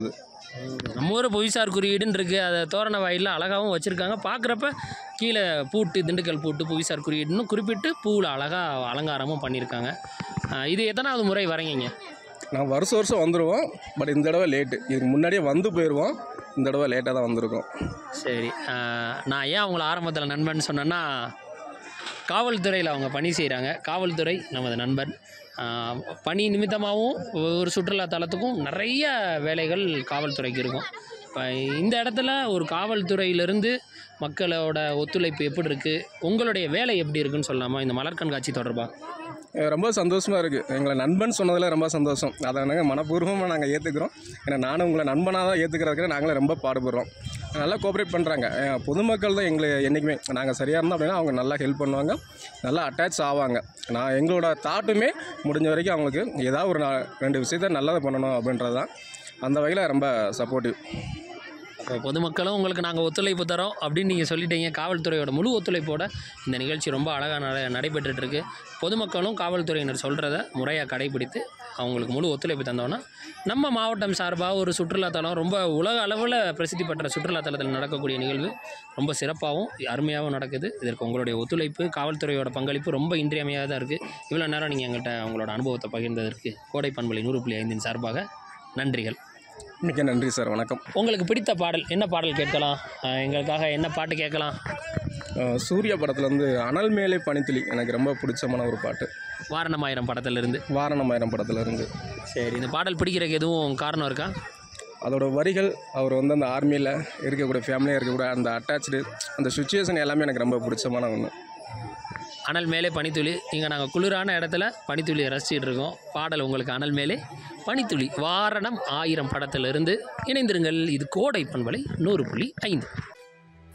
நம்ம ஊர் புவிசார் குறியீடுன்னு இருக்குது அதை தோரண வாயிலில் அழகாகவும் வச்சுருக்காங்க பார்க்குறப்ப கீழே பூட்டு திண்டுக்கல் பூட்டு புவிசார் குறியீடுன்னு குறிப்பிட்டு பூவில் அழகாக அலங்காரமும் பண்ணியிருக்காங்க ஆஹ் இது எத்தனாவது முறை வரீங்க நான் வருஷம் வருஷம் வந்துடுவோம் பட் இந்த தடவை லேட்டு இதுக்கு முன்னாடியே வந்து போயிடுவோம் இந்த தடவை லேட்டாக தான் வந்திருக்கோம் சரி ஆஹ் நான் ஏன் அவங்கள ஆரம்பத்தில் நண்பன் சொன்னேன்னா காவல்துறையில் அவங்க பணி செய்கிறாங்க காவல்துறை நமது நண்பன் ஆஹ் பணி நிமித்தமாகவும் ஒரு சுற்றுலா தலத்துக்கும் நிறைய வேலைகள் காவல்துறைக்கு இருக்கும் இப்போ இந்த இடத்துல ஒரு காவல்துறையிலிருந்து மக்களோட ஒத்துழைப்பு எப்படி இருக்குது உங்களுடைய வேலை எப்படி இருக்குன்னு சொல்லலாமா இந்த மலர் கண்காட்சி தொடர்பாக அஹ் ரொம்ப சந்தோஷமாக இருக்குது எங்களை நண்பன் சொன்னதில் ரொம்ப சந்தோஷம் அதை நாங்கள் மனப்பூர்வமாக நாங்கள் ஏற்றுக்கிறோம் ஏன்னா நானும் உங்களை நண்பனாக தான் ஏற்றுக்கிறதுக்கு நாங்களும் ரொம்ப பாடுபடுறோம் நல்லா கோஆப்ரேட் பண்ணுறாங்க பொதுமக்கள் தான் எங்களை என்றைக்குமே நாங்கள் சரியாக இருந்தோம் அப்படின்னா அவங்க நல்லா ஹெல்ப் பண்ணுவாங்க நல்லா அட்டாச் ஆவாங்க நான் எங்களோட தாட்டுமே முடிஞ்ச வரைக்கும் அவங்களுக்கு ஏதாவது ஒரு நா- ரெண்டு விஷயத்த நல்லதை பண்ணணும் அப்படின்றது தான் அந்த வகையில் ரொம்ப சப்போர்ட்டிவ் இப்போ பொதுமக்களும் உங்களுக்கு நாங்கள் ஒத்துழைப்பு தரோம் அப்படின்னு நீங்கள் சொல்லிட்டீங்க காவல்துறையோட முழு ஒத்துழைப்போட இந்த நிகழ்ச்சி ரொம்ப அழகாக நட நடைபெற்றுட்டு இருக்கு பொதுமக்களும் காவல்துறையினர் சொல்கிறத முறையாக கடைபிடித்து அவங்களுக்கு முழு ஒத்துழைப்பு தந்தோன்னா நம்ம மாவட்டம் சார்பாக ஒரு சுற்றுலாத்தலம் ரொம்ப உலக அளவில் பிரசித்தி பெற்ற சுற்றுலாத்தலத்தில் நடக்கக்கூடிய நிகழ்வு ரொம்ப சிறப்பாகவும் அருமையாகவும் நடக்குது இதற்கு உங்களுடைய ஒத்துழைப்பு காவல்துறையோட பங்களிப்பு ரொம்ப இன்றியமையாததாக இருக்குது இவ்வளோ நேரம் நீங்கள் எங்கள்கிட்ட உங்களோட அனுபவத்தை பகிர்ந்ததற்கு கோடை பண்பலை நூறு புள்ளி ஐந்தின் சார்பாக நன்றிகள் மிக்க நன்றி சார் வணக்கம் உங்களுக்கு பிடித்த பாடல் என்ன பாடல் கேட்கலாம் அஹ் எங்களுக்காக என்ன பாட்டு கேட்கலாம் அஹ் சூர்யா படத்துலேருந்து அனல் மேலே பனித்துளி எனக்கு ரொம்ப பிடிச்சமான ஒரு பாட்டு வாரணமாயிரம் படத்திலிருந்து வாரணமாயிரம் படத்துலேருந்து சரி இந்த பாடல் பிடிக்கிறதுக்கு எதுவும் காரணம் இருக்கா அதோட வரிகள் அவர் வந்து அந்த ஆர்மியில் இருக்கக்கூடிய ஃபேமிலியாக இருக்கக்கூடிய அந்த அட்டாச்சு அந்த சுச்சுவேஷன் எல்லாமே எனக்கு ரொம்ப பிடிச்சமான ஒன்று அனல் மேலே பனித்துளி இங்கே நாங்கள் குளிரான இடத்துல பனித்துளியை ரசிச்சிட்டு இருக்கோம் பாடல் உங்களுக்கு அனல் மேலே பனித்துளி வாரணம் ஆயிரம் படத்திலிருந்து இணைந்திருங்கள் இது கோடை பண்பலை நூறு புள்ளி ஐந்து